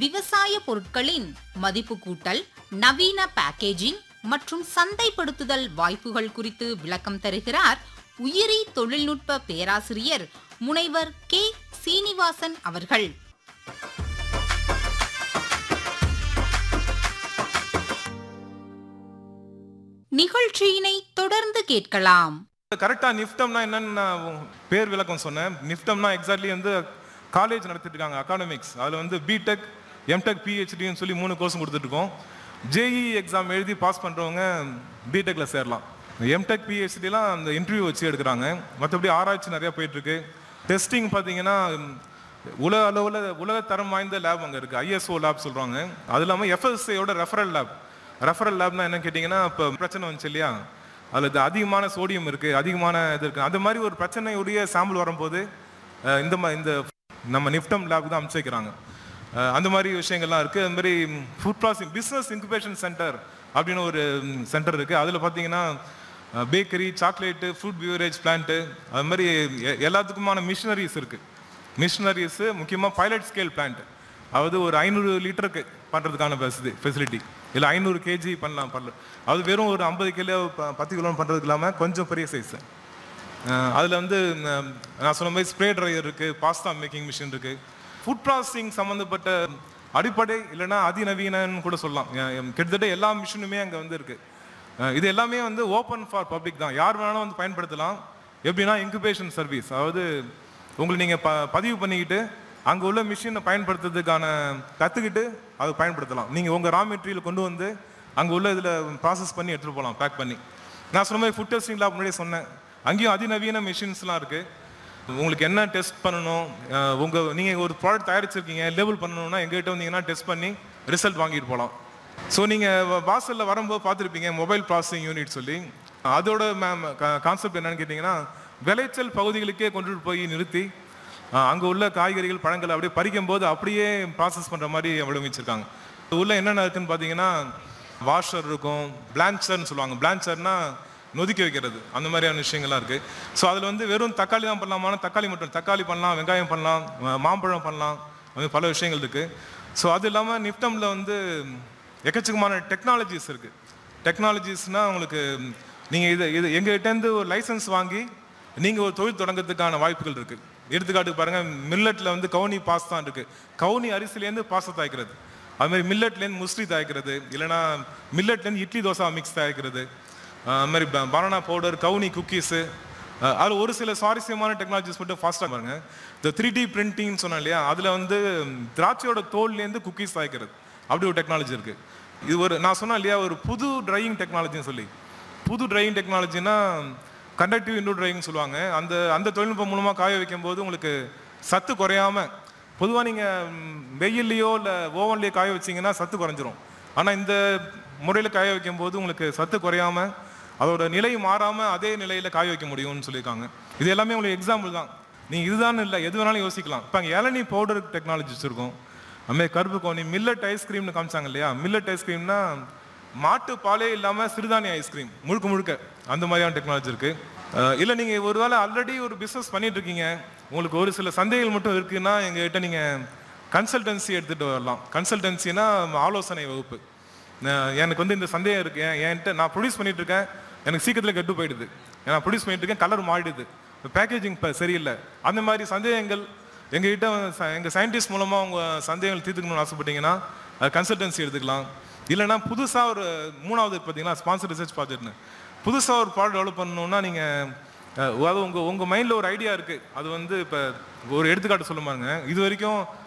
விவசாய பொருட்களின் மதிப்பு கூட்டல் நவீன பேக்கேஜிங் மற்றும் சந்தைப்படுத்துதல் வாய்ப்புகள் குறித்து விளக்கம் தருகிறார் உயிரி தொழில்நுட்ப பேராசிரியர் முனைவர் கே சீனிவாசன் அவர்கள் நிகழ்ச்சியினை தொடர்ந்து கேட்கலாம் கரெக்டாக நிஃப்டம்னா என்னன்னு நான் பேர் விளக்கம் சொன்னேன் நிஃப்டம்னா எக்ஸாக்ட்லி வந்து காலேஜ் நடத்திட்டு இருக்காங்க அகாடமிக்ஸ் அதில் வந்து பிடெக் எம்டெக் பிஹெச்டின்னு சொல்லி மூணு கோர்ஸ் கொடுத்துட்ருக்கோம் ஜேஇ எக்ஸாம் எழுதி பாஸ் பண்ணுறவங்க பிடெக்ல சேரலாம் எம்டெக் பிஹெச்டிலாம் அந்த இன்டர்வியூ வச்சு எடுக்கிறாங்க மற்றபடி ஆராய்ச்சி நிறையா போயிட்டுருக்கு டெஸ்டிங் பார்த்தீங்கன்னா உலக அளவில் உலக தரம் வாய்ந்த லேப் அங்கே இருக்குது ஐஎஸ்ஓ லேப் சொல்கிறாங்க அது இல்லாமல் எஃப்எஸ்ஐயோட ரெஃபரல் லேப் ரெஃபரல் லேப்னா என்ன கேட்டிங்கன்னா இப்போ பிரச்சனை வந்துச்சு இல்லையா அதில் அதிகமான சோடியம் இருக்குது அதிகமான இது இருக்குது அந்த மாதிரி ஒரு பிரச்சனையுடைய சாம்பிள் வரும்போது அஹ், இந்த மா இந்த நம்ம நிஃப்டம் லேபுக்கு தான் அனுப்பிச்சு வைக்கிறாங்க அஹ், அந்த மாதிரி விஷயங்கள்லாம் இருக்குது அது மாதிரி food processing business incubation centre அப்படின்னு ஒரு சென்டர் இருக்குது அதில் பார்த்தீங்கன்னா bakery chocolate fruit beverage plant அது மாதிரி எ- எல்லாத்துக்குமான மிஷினரிஸ் இருக்குது மிஷினரிஸு முக்கியமாக பைலட் ஸ்கேல் பிளான்ட் அதாவது ஒரு ஐநூறு லிட்டருக்கு பண்ணுறதுக்கான வசதி ஃபெசிலிட்டி இல்லை ஐநூறு கேஜி பண்ணலாம் பண்ணலாம் அது வெறும் ஒரு ஐம்பது கிலோ ப- பத்து கிலோ பண்ணுறதுக்கு இல்லாமல் கொஞ்சம் பெரிய சைஸு அதில் வந்து ம், நான் சொன்ன மாதிரி ஸ்ப்ரே ட்ரையர் இருக்குது பாஸ்தா மேக்கிங் மிஷின் இருக்குது ஃபுட் ப்ராசஸிங் சம்மந்தப்பட்ட அடிப்படை இல்லைன்னா அதிநவீனன்னு கூட சொல்லலாம் அஹ், எம், கிட்டத்தட்ட எல்லா மிஷினுமே அங்கே வந்து இருக்குது அஹ், இது எல்லாமே வந்து ஓப்பன் ஃபார் பப்ளிக் தான் யார் வேணாலும் வந்து பயன்படுத்தலாம் எப்படின்னா இன்குபேஷன் சர்வீஸ் அதாவது உங்களை நீங்கள் ப பதிவு பண்ணிக்கிட்டு அங்கே உள்ள மிஷினை பயன்படுத்துறதுக்கான கற்றுக்கிட்டு அதை பயன்படுத்தலாம் நீங்கள் உங்கள் ரா மெட்டீரியல் கொண்டு வந்து அங்கே உள்ள இதில் ப்ராசஸ் பண்ணி எடுத்துகிட்டு போகலாம் பேக் பண்ணி நான் சொன்ன மாதிரி ஃபுட் டெஸ்டிங் லேப் முன்னாடியே சொன்னேன் அங்கேயும் அதிநவீன மிஷின்ஸ்லாம் இருக்குது உங்களுக்கு என்ன டெஸ்ட் பண்ணணும் அஹ் உங்க நீங்க ஒரு ப்ராடக்ட் தயாரிச்சிருக்கீங்க லேபிள் பண்ணணும்னா எங்ககிட்ட வந்தீங்கன்னா டெஸ்ட் பண்ணி ரிசல்ட் வாங்கிட்டு போகலாம் ஸோ நீங்க வ- வாசல்ல வரும்போது பார்த்துருப்பீங்க மொபைல் ப்ராசஸிங் யூனிட் சொல்லி அதோட மேம் கான்செப்ட் என்னன்னு கேட்டிங்கன்னா விளைச்சல் பகுதிகளுக்கே கொண்டுட்டு போய் நிறுத்தி அஹ் அங்க உள்ள காய்கறிகள் பழங்களை அப்படியே பறிக்கும் போது அப்படியே ப்ராசஸ் பண்ற மாதிரி வடிவமைச்சிருக்காங்க உள்ள என்னென்ன இருக்குன்னு பார்த்தீங்கன்னா வாஷர் இருக்கும் பிளான்ச்சர்னு சொல்லுவாங்க பிளான்ச்சர்னா நொதிக்க வைக்கிறது அந்த மாதிரியான விஷயங்கள்லாம் இருக்குது ஸோ அதில் வந்து வெறும் தக்காளி தான் பண்ணலாமான தக்காளி மட்டும் தக்காளி பண்ணலாம் வெங்காயம் பண்ணலாம் ம- மாம்பழம் பண்ணலாம் அது மாதிரி பல விஷயங்கள் இருக்குது ஸோ அது இல்லாமல் நிஃப்டமில் வந்து எக்கச்சக்கமான டெக்னாலஜிஸ் இருக்குது டெக்னாலஜிஸ்னால் உங்களுக்கு நீங்கள் இது இது எங்ககிட்டேருந்து ஒரு லைசன்ஸ் வாங்கி நீங்கள் ஒரு தொழில் தொடங்கிறதுக்கான வாய்ப்புகள் இருக்குது எடுத்துக்காட்டுக்கு பாருங்கள் மில்லட்டில் வந்து கவுனி பாஸ் தான் இருக்குது கவுனி அரிசிலேருந்து பாஸ்தா தயாரிக்கிறது அது மாதிரி மில்லட்லேருந்து முஸ்லி தயாரிக்கிறது இல்லைன்னா மில்லட்லேருந்து இட்லி தோசை மிக்ஸ் தயாரிக்கிறது அஹ் அது மாதிரி பனானா பவுடர் கவுனி குக்கீஸு அதில் ஒரு சில சுவாரஸ்யமான டெக்னாலஜிஸ் மட்டும் ஃபாஸ்ட்டாக பாருங்க இந்த த்ரீ டி பிரிண்டிங்னு சொன்னேன் இல்லையா அதில் வந்து திராட்சையோட தோல்லேருந்து குக்கீஸ் தயாரிக்கிறது அப்படி ஒரு டெக்னாலஜி இருக்குது இது ஒரு நான் சொன்னேன் இல்லையா ஒரு புது ட்ரையிங் டெக்னாலஜின்னு சொல்லி புது ட்ரையிங் டெக்னாலஜினா கண்டக்டிவ் இன்டூ ட்ரையிங் சொல்லுவாங்க அந்த அந்த தொழில்நுட்பம் மூலமாக காய வைக்கும் போது உங்களுக்கு சத்து குறையாம பொதுவாக நீங்கள் வெயில்லையோ இல்லை ஓவன்லேயோ காய வச்சீங்கன்னா சத்து குறைஞ்சிரும் ஆனால் இந்த முறையில் காய வைக்கும் போது உங்களுக்கு சத்து குறையாம அதோட நிலை மாறாம அதே நிலையில காய வைக்க முடியும்னு சொல்லியிருக்காங்க இது எல்லாமே உங்களுக்கு எக்ஸாம்பிள் தான் நீங்க இதுதான் இல்லை எது வேணாலும் யோசிக்கலாம் இப்போ அங்கே இளநீ பவுடர் டெக்னாலஜி வச்சிருக்கோம் அதுமாதிரி கருப்பு கோணி மில்லட் ஐஸ்கிரீம்னு காமிச்சாங்க இல்லையா மில்லட் ஐஸ்கிரீம்னா மாட்டு பாலே இல்லாம சிறுதானிய ஐஸ்கிரீம் முழுக்க முழுக்க அந்த மாதிரியான டெக்னாலஜி இருக்கு அஹ் இல்ல நீங்க ஒருவேளை ஆல்ரெடி ஒரு பிசினஸ் பண்ணிட்டு இருக்கீங்க உங்களுக்கு ஒரு சில சந்தேகங்கள் மட்டும் இருக்குன்னா எங்ககிட்ட நீங்க கன்சல்டன்சி எடுத்துட்டு வரலாம் கன்சல்டன்சினா ஆலோசனை வகுப்பு நான் எனக்கு வந்து இந்த சந்தேகம் இருக்கு என் என்கிட்ட நான் ப்ரொடியூஸ் பண்ணிட்டு இருக்கேன் எனக்கு சீக்கிரத்தில் கெட்டு போயிடுது நான் ப்ரொடியூஸ் பண்ணிட்டு இருக்கேன் கலர் மாறிடுது பேக்கேஜிங் இப்போ சரியில்லை அந்த மாதிரி சந்தேகங்கள் எங்ககிட்ட ச- எங்க சயின்டிஸ்ட் மூலமா உங்க சந்தேகங்கள் தீர்த்துக்கணும்னு ஆசைப்பட்டீங்கன்னா கன்சல்டன்சி எடுத்துக்கலாம் இல்லைன்னா புதுசா ஒரு மூணாவது பார்த்தீங்கன்னா ஸ்பான்சர் ரிசர்ச் ப்ராஜெக்ட்னு புதுசா ஒரு ப்ராடக்ட் டெவலப் பண்ணணும்னா நீங்க அஹ், அதாவது உங்க உங்க மைண்ட்ல ஒரு ஐடியா இருக்கு அது வந்து இப்போ ஒரு எடுத்துக்காட்டு சொல்ல பாருங்க இது வரைக்கும்